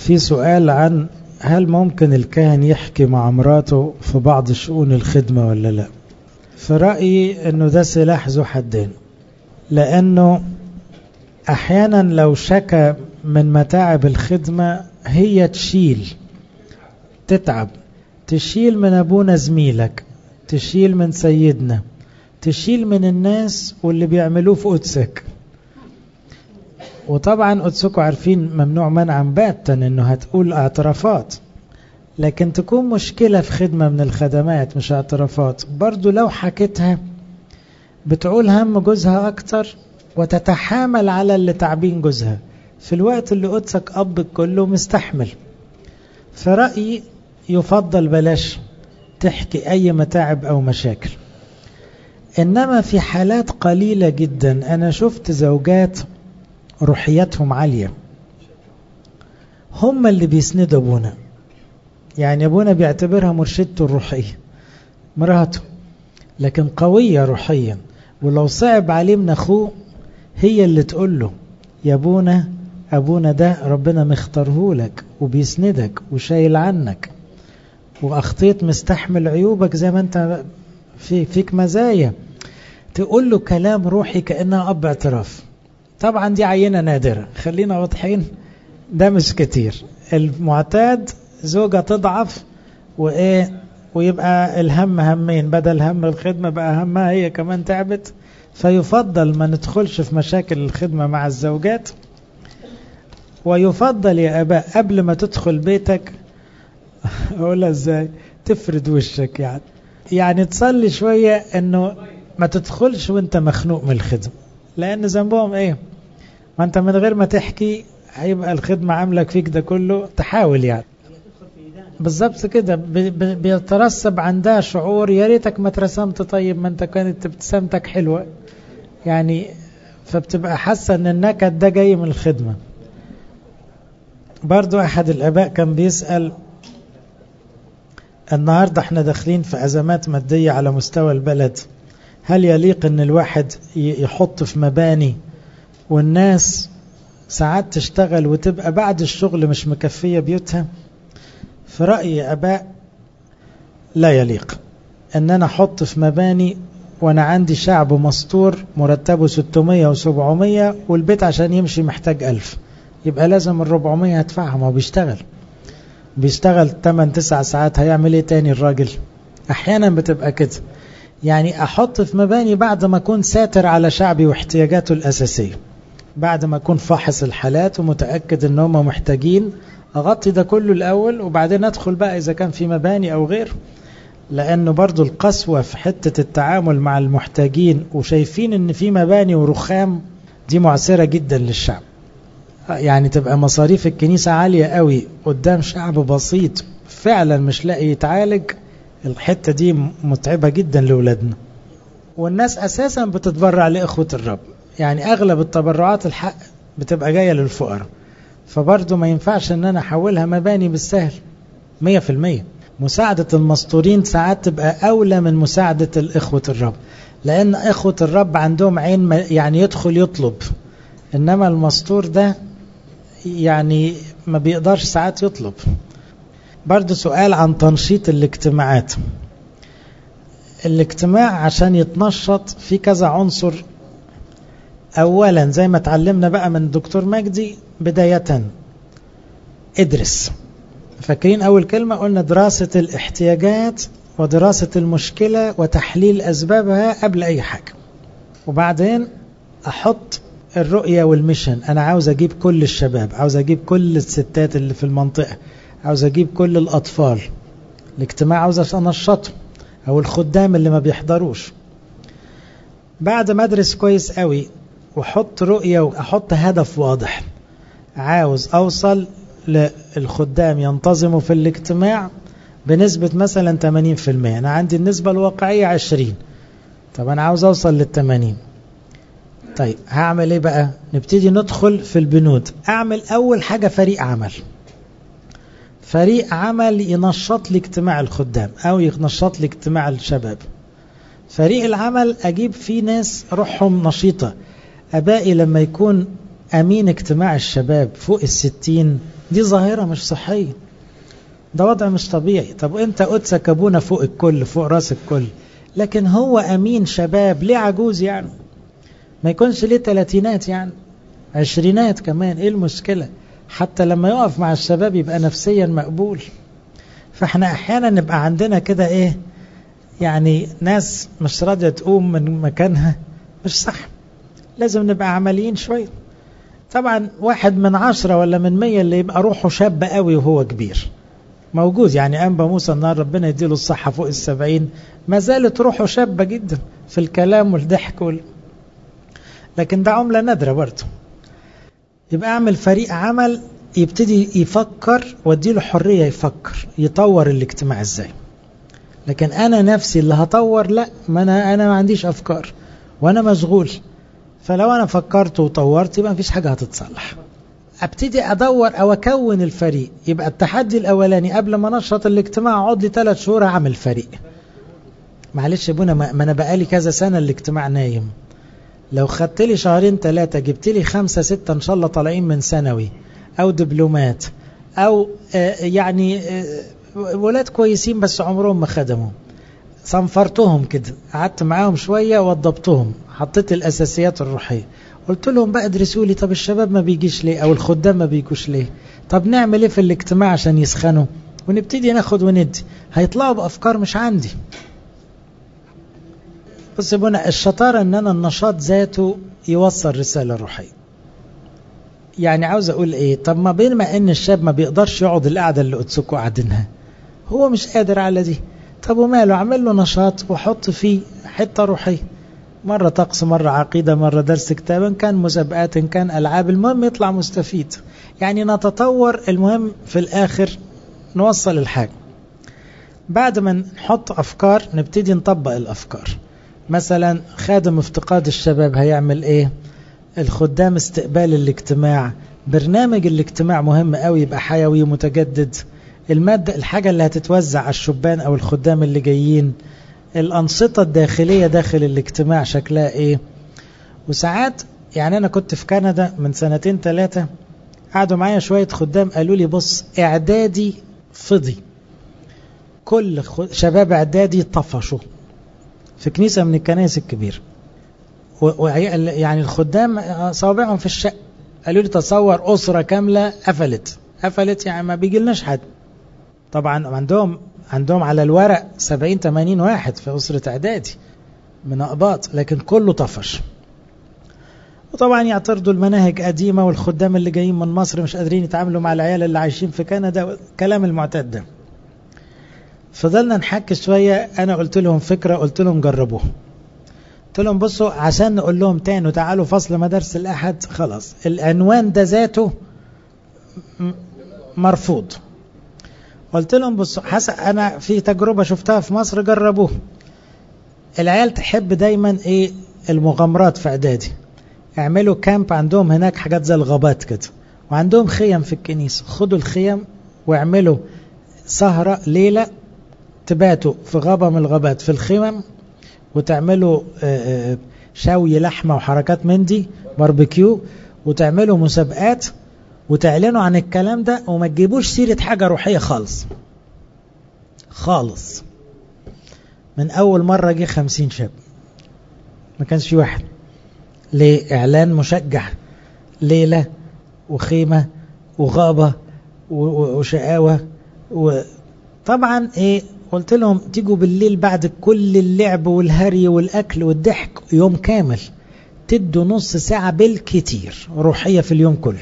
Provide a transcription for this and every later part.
في سؤال عن هل ممكن الكاهن يحكي مع مراته في بعض شؤون الخدمة ولا لا في رأيي أنه ده سلاح ذو حدين لأنه أحيانا لو شكى من متاعب الخدمة هي تشيل تتعب تشيل من أبونا زميلك تشيل من سيدنا تشيل من الناس واللي بيعملوه في قدسك وطبعا قدسكم عارفين ممنوع منعا باتا انه هتقول اعترافات لكن تكون مشكلة في خدمة من الخدمات مش اعترافات برضو لو حكيتها بتعول هم جوزها اكتر وتتحامل على اللي تعبين جوزها في الوقت اللي قدسك اب كله مستحمل فرأيي يفضل بلاش تحكي اي متاعب او مشاكل انما في حالات قليلة جدا انا شفت زوجات روحياتهم عالية هم اللي بيسندوا ابونا يعني ابونا بيعتبرها مرشدته الروحية مراته لكن قوية روحيا ولو صعب عليه من اخوه هي اللي تقول له يا ابونا ابونا ده ربنا مختاره لك وبيسندك وشايل عنك واخطيت مستحمل عيوبك زي ما انت في فيك مزايا تقول له كلام روحي كانها اب اعتراف طبعا دي عينة نادرة خلينا واضحين ده مش كتير المعتاد زوجة تضعف وإيه ويبقى الهم همين بدل هم الخدمة بقى همها هي كمان تعبت فيفضل ما ندخلش في مشاكل الخدمة مع الزوجات ويفضل يا أباء قبل ما تدخل بيتك أقولها إزاي تفرد وشك يعني يعني تصلي شوية أنه ما تدخلش وانت مخنوق من الخدمة لأن ذنبهم إيه ما أنت من غير ما تحكي هيبقى الخدمة عاملك فيك ده كله تحاول يعني بالظبط كده بيترسب عندها شعور يا ريتك ما اترسمت طيب ما انت كانت ابتسامتك حلوة يعني فبتبقى حاسة ان النكد ده جاي من الخدمة برضو احد الاباء كان بيسأل النهاردة احنا داخلين في ازمات مادية على مستوى البلد هل يليق ان الواحد يحط في مباني والناس ساعات تشتغل وتبقى بعد الشغل مش مكفية بيوتها في رأيي أباء لا يليق أن أنا أحط في مباني وأنا عندي شعب مستور مرتبه 600 و700 والبيت عشان يمشي محتاج ألف يبقى لازم ال 400 هدفعها ما هو بيشتغل بيشتغل 8 9 ساعات هيعمل ايه تاني الراجل احيانا بتبقى كده يعني احط في مباني بعد ما اكون ساتر على شعبي واحتياجاته الاساسيه بعد ما اكون فاحص الحالات ومتاكد ان هم محتاجين اغطي ده كله الاول وبعدين ادخل بقى اذا كان في مباني او غير لانه برضو القسوة في حتة التعامل مع المحتاجين وشايفين ان في مباني ورخام دي معسرة جدا للشعب يعني تبقى مصاريف الكنيسة عالية قوي قدام شعب بسيط فعلا مش لاقي يتعالج الحتة دي متعبة جدا لأولادنا والناس أساسا بتتبرع لإخوة الرب يعني أغلب التبرعات الحق بتبقى جاية للفقراء فبرضه ما ينفعش ان انا احولها مباني بالسهل مية في المية مساعدة المسطورين ساعات تبقى اولى من مساعدة الاخوة الرب لان اخوة الرب عندهم عين يعني يدخل يطلب انما المسطور ده يعني ما بيقدرش ساعات يطلب برضه سؤال عن تنشيط الاجتماعات الاجتماع عشان يتنشط في كذا عنصر اولا زي ما اتعلمنا بقى من الدكتور مجدي بداية ادرس فاكرين اول كلمة قلنا دراسة الاحتياجات ودراسة المشكلة وتحليل اسبابها قبل اي حاجة وبعدين احط الرؤية والميشن انا عاوز اجيب كل الشباب عاوز اجيب كل الستات اللي في المنطقة عاوز اجيب كل الاطفال الاجتماع عاوز انشطهم او الخدام اللي ما بيحضروش بعد ما ادرس كويس قوي واحط رؤية واحط هدف واضح عاوز اوصل للخدام ينتظموا في الاجتماع بنسبة مثلا 80% انا عندي النسبة الواقعية 20 طب انا عاوز اوصل لل 80 طيب هعمل ايه بقى نبتدي ندخل في البنود اعمل اول حاجة فريق عمل فريق عمل ينشط لي اجتماع الخدام او ينشط لي اجتماع الشباب فريق العمل اجيب فيه ناس روحهم نشيطة ابائي لما يكون امين اجتماع الشباب فوق الستين دي ظاهرة مش صحية ده وضع مش طبيعي طب انت قدسك ابونا فوق الكل فوق راس الكل لكن هو امين شباب ليه عجوز يعني ما يكونش ليه تلاتينات يعني عشرينات كمان ايه المشكلة حتى لما يقف مع الشباب يبقى نفسيا مقبول فاحنا احيانا نبقى عندنا كده ايه يعني ناس مش راضية تقوم من مكانها مش صح لازم نبقى عمليين شوية طبعا واحد من عشرة ولا من مية اللي يبقى روحه شاب قوي وهو كبير موجود يعني أنبا موسى النهار ربنا يديله الصحة فوق السبعين ما زالت روحه شابة جدا في الكلام والضحك وال... لكن ده عملة نادرة برضه يبقى أعمل فريق عمل يبتدي يفكر واديله حرية يفكر يطور الاجتماع ازاي لكن أنا نفسي اللي هطور لا ما أنا, أنا ما عنديش أفكار وأنا مشغول فلو أنا فكرت وطورت يبقى مفيش حاجة هتتصلح ابتدي ادور او اكون الفريق يبقى التحدي الاولاني قبل ما نشط الاجتماع اقعد لي ثلاث شهور اعمل فريق معلش يا ابونا ما انا بقالي كذا سنه الاجتماع نايم لو خدت لي شهرين ثلاثه جبت لي خمسه سته ان شاء الله طالعين من ثانوي او دبلومات او آه يعني آه ولاد كويسين بس عمرهم ما خدموا صنفرتهم كده قعدت معاهم شويه وضبطهم حطيت الاساسيات الروحيه قلت لهم بقى ادرسوا لي طب الشباب ما بيجيش ليه او الخدام ما بيجوش ليه طب نعمل ايه في الاجتماع عشان يسخنوا ونبتدي ناخد وندي هيطلعوا بافكار مش عندي بص يا بنا الشطاره ان انا النشاط ذاته يوصل رساله روحيه يعني عاوز اقول ايه طب ما بين ما ان الشاب ما بيقدرش يقعد القعده اللي قدسكوا قاعدينها هو مش قادر على دي طب وماله اعمل له نشاط واحط فيه حته روحيه مرة طقس مرة عقيدة مرة درس كتاب إن كان مسابقات إن كان ألعاب المهم يطلع مستفيد يعني نتطور المهم في الآخر نوصل الحاجة بعد ما نحط أفكار نبتدي نطبق الأفكار مثلا خادم افتقاد الشباب هيعمل إيه الخدام استقبال الاجتماع برنامج الاجتماع مهم قوي يبقى حيوي ومتجدد المادة الحاجة اللي هتتوزع على الشبان أو الخدام اللي جايين الأنشطة الداخلية داخل الاجتماع شكلها إيه وساعات يعني أنا كنت في كندا من سنتين ثلاثة قعدوا معايا شوية خدام قالوا لي بص إعدادي فضي كل شباب إعدادي طفشوا في كنيسة من الكنائس الكبيرة يعني الخدام صوابعهم في الشق قالوا لي تصور أسرة كاملة قفلت قفلت يعني ما بيجي لناش حد طبعا عندهم عندهم على الورق 70 80 واحد في أسرة إعدادي من أقباط لكن كله طفش وطبعا يعترضوا المناهج قديمة والخدام اللي جايين من مصر مش قادرين يتعاملوا مع العيال اللي عايشين في كندا كلام المعتاد ده فضلنا نحكي شوية أنا قلت لهم فكرة قلت لهم جربوها قلت لهم بصوا عشان نقول لهم تاني وتعالوا فصل مدارس الأحد خلاص العنوان ده ذاته مرفوض قلت لهم بصوا حسن انا في تجربه شفتها في مصر جربوه العيال تحب دايما ايه المغامرات في اعدادي اعملوا كامب عندهم هناك حاجات زي الغابات كده وعندهم خيم في الكنيسه خدوا الخيم واعملوا سهره ليله تباتوا في غابه من الغابات في الخيم وتعملوا شوي لحمه وحركات من دي باربيكيو وتعملوا مسابقات وتعلنوا عن الكلام ده وما تجيبوش سيرة حاجة روحية خالص خالص من أول مرة جه خمسين شاب ما كانش في واحد ليه إعلان مشجع ليلة وخيمة وغابة وشقاوة وطبعا إيه قلت لهم تيجوا بالليل بعد كل اللعب والهري والأكل والضحك يوم كامل تدوا نص ساعة بالكتير روحية في اليوم كله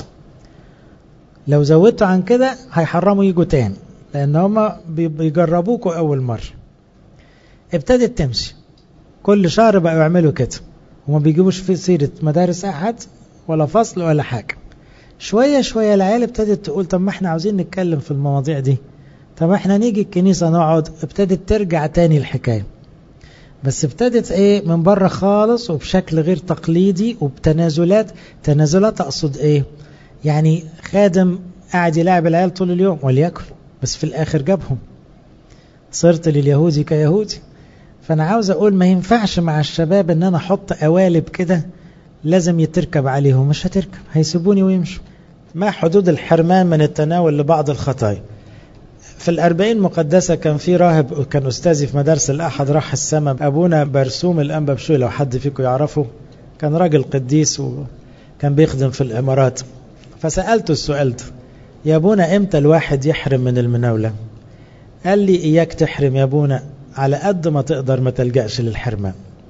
لو زودتوا عن كده هيحرموا يجوا تاني لان هما بيجربوكوا اول مرة ابتدت تمشي كل شهر بقوا يعملوا كده وما بيجيبوش في سيرة مدارس احد ولا فصل ولا حاجة شوية شوية العيال ابتدت تقول طب ما احنا عاوزين نتكلم في المواضيع دي طب احنا نيجي الكنيسة نقعد ابتدت ترجع تاني الحكاية بس ابتدت ايه من بره خالص وبشكل غير تقليدي وبتنازلات تنازلات اقصد ايه يعني خادم قاعد يلاعب العيال طول اليوم وليكن بس في الاخر جابهم صرت لليهودي كيهودي فانا عاوز اقول ما ينفعش مع الشباب ان انا احط قوالب كده لازم يتركب عليهم مش هتركب هيسيبوني ويمشوا ما حدود الحرمان من التناول لبعض الخطايا في الأربعين مقدسة كان في راهب كان أستاذي في مدارس الأحد راح السماء أبونا برسوم الأنبا بشوي لو حد فيكم يعرفه كان راجل قديس وكان بيخدم في الإمارات فسألته السؤال ده يا ابونا امتى الواحد يحرم من المناولة قال لي إياك تحرم يا ابونا على قد ما تقدر ما تلجأش للحرمان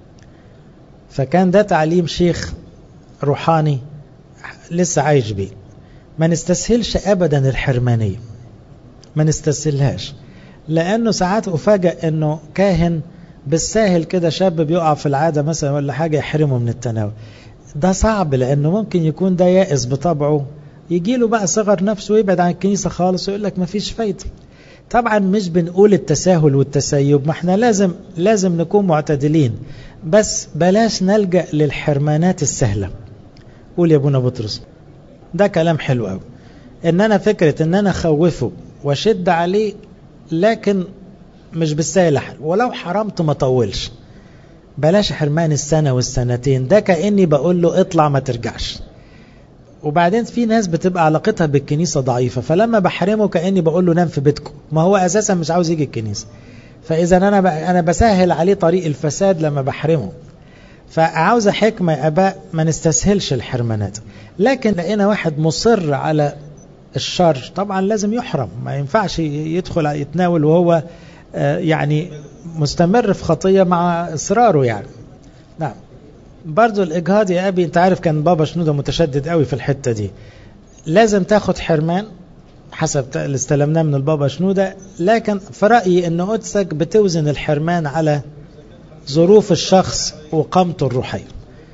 فكان ده تعليم شيخ روحاني لسه عايش بيه ما نستسهلش أبدا الحرمانية ما نستسهلهاش لأنه ساعات أفاجأ أنه كاهن بالساهل كده شاب بيقع في العادة مثلا ولا حاجة يحرمه من التناول ده صعب لأنه ممكن يكون ده يائس بطبعه يجي له بقى صغر نفسه ويبعد عن الكنيسة خالص ويقول لك مفيش فايدة طبعا مش بنقول التساهل والتسيب ما احنا لازم لازم نكون معتدلين بس بلاش نلجأ للحرمانات السهلة قول يا ابونا بطرس ده كلام حلو قوي ان انا فكرة ان انا خوفه واشد عليه لكن مش بالسهل ولو حرمت ما طولش بلاش حرمان السنة والسنتين ده كأني بقول له اطلع ما ترجعش وبعدين في ناس بتبقى علاقتها بالكنيسة ضعيفة فلما بحرمه كأني بقول له نام في بيتكم ما هو أساسا مش عاوز يجي الكنيسة فإذا أنا أنا بسهل عليه طريق الفساد لما بحرمه فعاوزة حكمة يا أباء ما نستسهلش الحرمانات لكن لقينا واحد مصر على الشر طبعا لازم يحرم ما ينفعش يدخل يتناول وهو يعني مستمر في خطية مع إصراره يعني نعم برضو الإجهاض يا أبي أنت عارف كان بابا شنودة متشدد قوي في الحتة دي لازم تاخد حرمان حسب اللي استلمناه من البابا شنودة لكن في رأيي أن قدسك بتوزن الحرمان على ظروف الشخص وقامته الروحية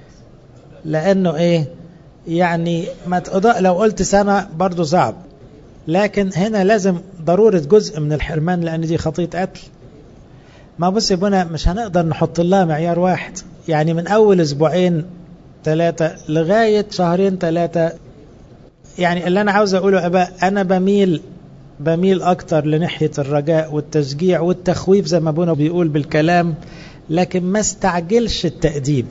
لأنه إيه يعني ما تقضاء لو قلت سنة برضو صعب لكن هنا لازم ضرورة جزء من الحرمان لأن دي خطية قتل ما بص يا ابونا مش هنقدر نحط لها معيار واحد يعني من أول أسبوعين ثلاثة لغاية شهرين ثلاثة يعني اللي أنا عاوز أقوله أبا أنا بميل بميل أكتر لناحية الرجاء والتشجيع والتخويف زي ما أبونا بيقول بالكلام لكن ما استعجلش التأديب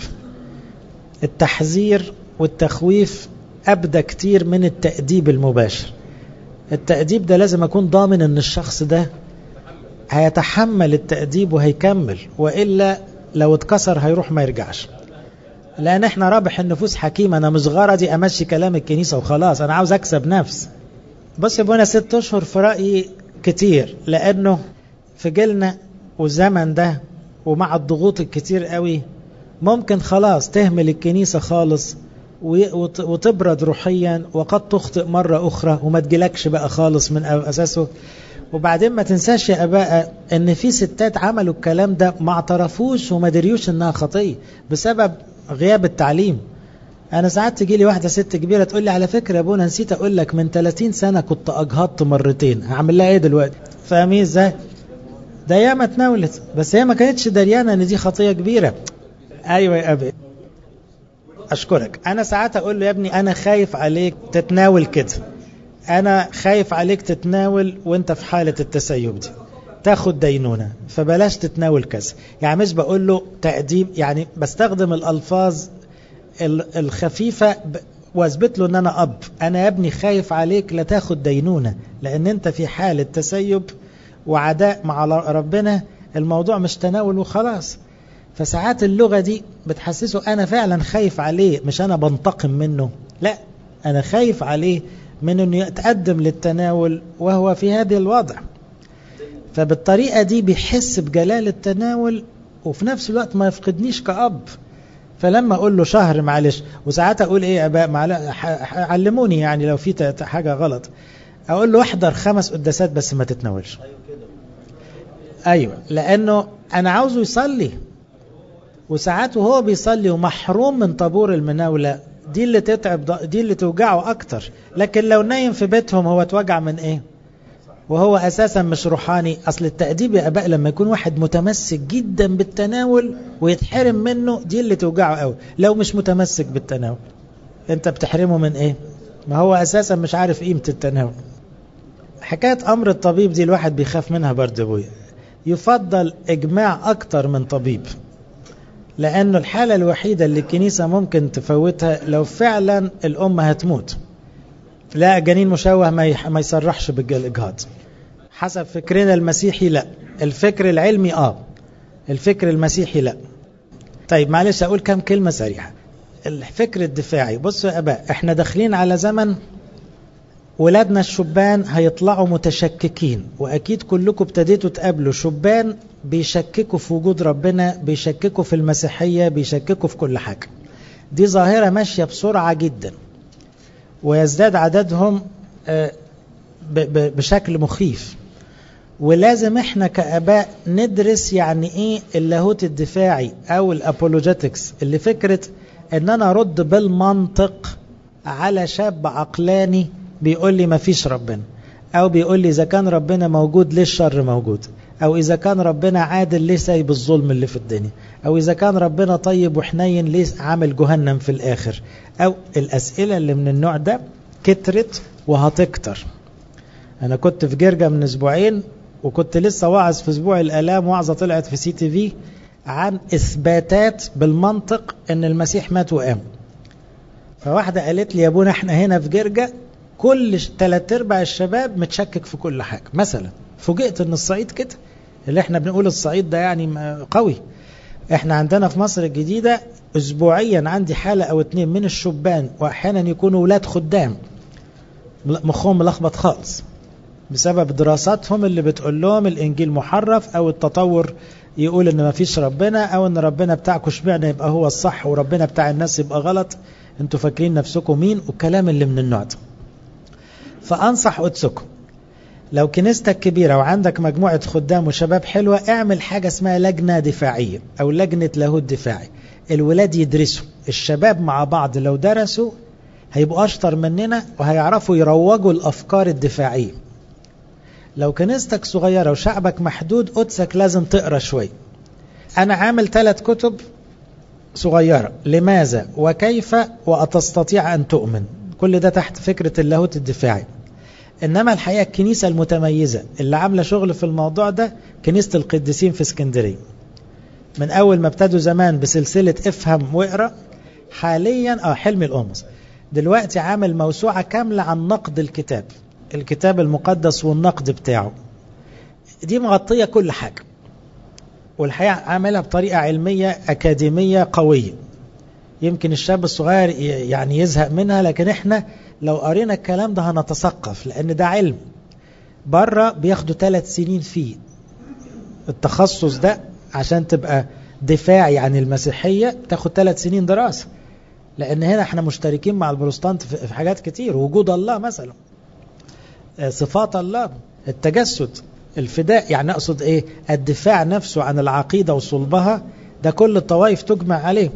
التحذير والتخويف أبدى كتير من التأديب المباشر التأديب ده لازم أكون ضامن أن الشخص ده هيتحمل التأديب وهيكمل وإلا لو اتكسر هيروح ما يرجعش لأن احنا رابح النفوس حكيم أنا مش غرضي أمشي كلام الكنيسة وخلاص أنا عاوز أكسب نفس بص يا ابونا ست أشهر في رأيي كتير لأنه في جيلنا والزمن ده ومع الضغوط الكتير قوي ممكن خلاص تهمل الكنيسة خالص وتبرد روحيا وقد تخطئ مرة أخرى وما تجيلكش بقى خالص من أساسه وبعدين ما تنساش يا أباء أن في ستات عملوا الكلام ده ما اعترفوش وما دريوش أنها خطية بسبب غياب التعليم أنا ساعات تجي لي واحدة ست كبيرة تقول لي على فكرة يا ابونا نسيت أقول لك من 30 سنة كنت أجهضت مرتين هعمل لها إيه دلوقتي فاهمين إزاي ده ياما اتناولت بس هي ما كانتش دريانة أن دي خطية كبيرة أيوة يا أبي أشكرك أنا ساعات أقول له يا ابني أنا خايف عليك تتناول كده أنا خايف عليك تتناول وأنت في حالة التسيب دي تاخد دينونة فبلاش تتناول كذا يعني مش بقول له تأديب يعني بستخدم الألفاظ الخفيفة واثبت له ان انا اب انا يا ابني خايف عليك لا تاخد دينونة لان انت في حالة تسيب وعداء مع ربنا الموضوع مش تناول وخلاص فساعات اللغة دي بتحسسه أنا فعلا خايف عليه مش أنا بنتقم منه لا أنا خايف عليه من أنه يتقدم للتناول وهو في هذا الوضع فبالطريقة دي بيحس بجلال التناول وفي نفس الوقت ما يفقدنيش كأب فلما أقول له شهر معلش وساعات أقول إيه يا أباء علموني يعني لو في حاجة غلط أقول له احضر خمس قداسات بس ما تتناولش أيوة لأنه أنا عاوزه يصلي وساعات وهو بيصلي ومحروم من طابور المناولة دي اللي تتعب دي اللي توجعه أكتر لكن لو نايم في بيتهم هو توجع من إيه وهو أساسا مش روحاني أصل التأديب يا أباء لما يكون واحد متمسك جدا بالتناول ويتحرم منه دي اللي توجعه قوي لو مش متمسك بالتناول أنت بتحرمه من إيه ما هو أساسا مش عارف قيمة التناول حكاية أمر الطبيب دي الواحد بيخاف منها برضه أبويا يفضل إجماع أكتر من طبيب لأنه الحالة الوحيدة اللي الكنيسة ممكن تفوتها لو فعلا الأم هتموت لا جنين مشوه ما ما يصرحش بالاجهاض حسب فكرنا المسيحي لا الفكر العلمي اه الفكر المسيحي لا طيب معلش اقول كم كلمه سريعه الفكر الدفاعي بصوا يا اباء احنا داخلين على زمن ولادنا الشبان هيطلعوا متشككين واكيد كلكم ابتديتوا تقابلوا شبان بيشككوا في وجود ربنا بيشككوا في المسيحيه بيشككوا في كل حاجه دي ظاهره ماشيه بسرعه جدا ويزداد عددهم بشكل مخيف ولازم احنا كاباء ندرس يعني ايه اللاهوت الدفاعي او الابولوجيتكس اللي فكره ان انا ارد بالمنطق على شاب عقلاني بيقول لي ما فيش ربنا او بيقول لي اذا كان ربنا موجود ليه الشر موجود او اذا كان ربنا عادل ليه سايب الظلم اللي في الدنيا او اذا كان ربنا طيب وحنين ليه عامل جهنم في الاخر او الاسئله اللي من النوع ده كترت وهتكتر انا كنت في جرجا من اسبوعين وكنت لسه واعظ في اسبوع الالام وعظه طلعت في سي تي في عن اثباتات بالمنطق ان المسيح مات وقام فواحده قالت لي يا ابونا احنا هنا في جرجا كل ثلاث ارباع الشباب متشكك في كل حاجه مثلا فوجئت ان الصعيد كده اللي احنا بنقول الصعيد ده يعني قوي احنا عندنا في مصر الجديده اسبوعيا عندي حاله او اتنين من الشبان واحيانا يكونوا ولاد خدام مخهم ملخبط خالص بسبب دراساتهم اللي بتقول لهم الانجيل محرف او التطور يقول ان ما فيش ربنا او ان ربنا بتاعكم اشمعنى يبقى هو الصح وربنا بتاع الناس يبقى غلط انتوا فاكرين نفسكم مين والكلام اللي من النوع ده فانصح قدسكم لو كنيستك كبيرة وعندك مجموعة خدام وشباب حلوة اعمل حاجة اسمها لجنة دفاعية او لجنة لاهوت دفاعي الولاد يدرسوا الشباب مع بعض لو درسوا هيبقوا اشطر مننا وهيعرفوا يروجوا الافكار الدفاعية لو كنيستك صغيرة وشعبك محدود قدسك لازم تقرا شوي انا عامل ثلاث كتب صغيرة لماذا وكيف وأتستطيع أن تؤمن كل ده تحت فكرة اللاهوت الدفاعي إنما الحقيقة الكنيسة المتميزة اللي عاملة شغل في الموضوع ده كنيسة القديسين في اسكندرية من أول ما ابتدوا زمان بسلسلة افهم واقرأ حاليا اه حلمي الأمس دلوقتي عامل موسوعة كاملة عن نقد الكتاب الكتاب المقدس والنقد بتاعه دي مغطية كل حاجة والحقيقة عاملها بطريقة علمية أكاديمية قوية يمكن الشاب الصغير يعني يزهق منها لكن احنا لو قرينا الكلام ده هنتثقف لأن ده علم بره بياخدوا ثلاث سنين فيه التخصص ده عشان تبقى دفاعي عن المسيحية تاخد ثلاث سنين دراسة لأن هنا احنا مشتركين مع البروتستانت في حاجات كتير وجود الله مثلا صفات الله التجسد الفداء يعني أقصد إيه الدفاع نفسه عن العقيدة وصلبها ده كل الطوائف تجمع عليه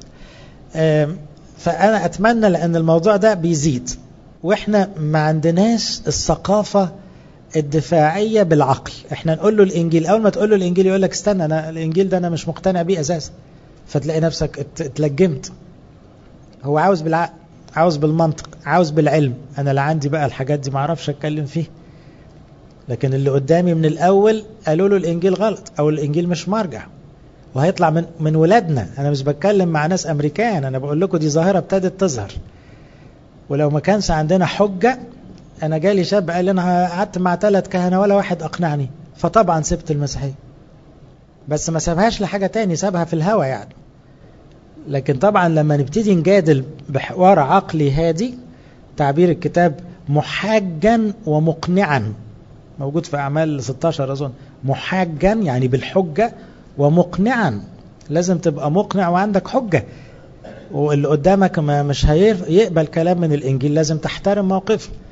فأنا أتمنى لأن الموضوع ده بيزيد وإحنا ما عندناش الثقافة الدفاعية بالعقل احنا نقول له الإنجيل أول ما تقول له الإنجيل يقول لك استنى أنا الإنجيل ده أنا مش مقتنع بيه أساسا فتلاقي نفسك اتلجمت هو عاوز بالعقل عاوز بالمنطق عاوز بالعلم أنا لا عندي بقى الحاجات دي معرفش أتكلم فيه لكن اللي قدامي من الأول قالوا له الإنجيل غلط أو الإنجيل مش مرجع وهيطلع من من ولادنا أنا مش بتكلم مع ناس أمريكان أنا بقول لكم دي ظاهرة ابتدت تظهر ولو ما كانش عندنا حجة أنا جالي شاب قال لي أنا قعدت مع ثلاث كهنة ولا واحد أقنعني فطبعا سبت المسيحية بس ما سابهاش لحاجة تاني سابها في الهوى يعني لكن طبعا لما نبتدي نجادل بحوار عقلي هادي تعبير الكتاب محاجا ومقنعا موجود في أعمال 16 أظن محاجا يعني بالحجة ومقنعا لازم تبقى مقنع وعندك حجة واللي قدامك ما مش هيقبل كلام من الإنجيل لازم تحترم موقفه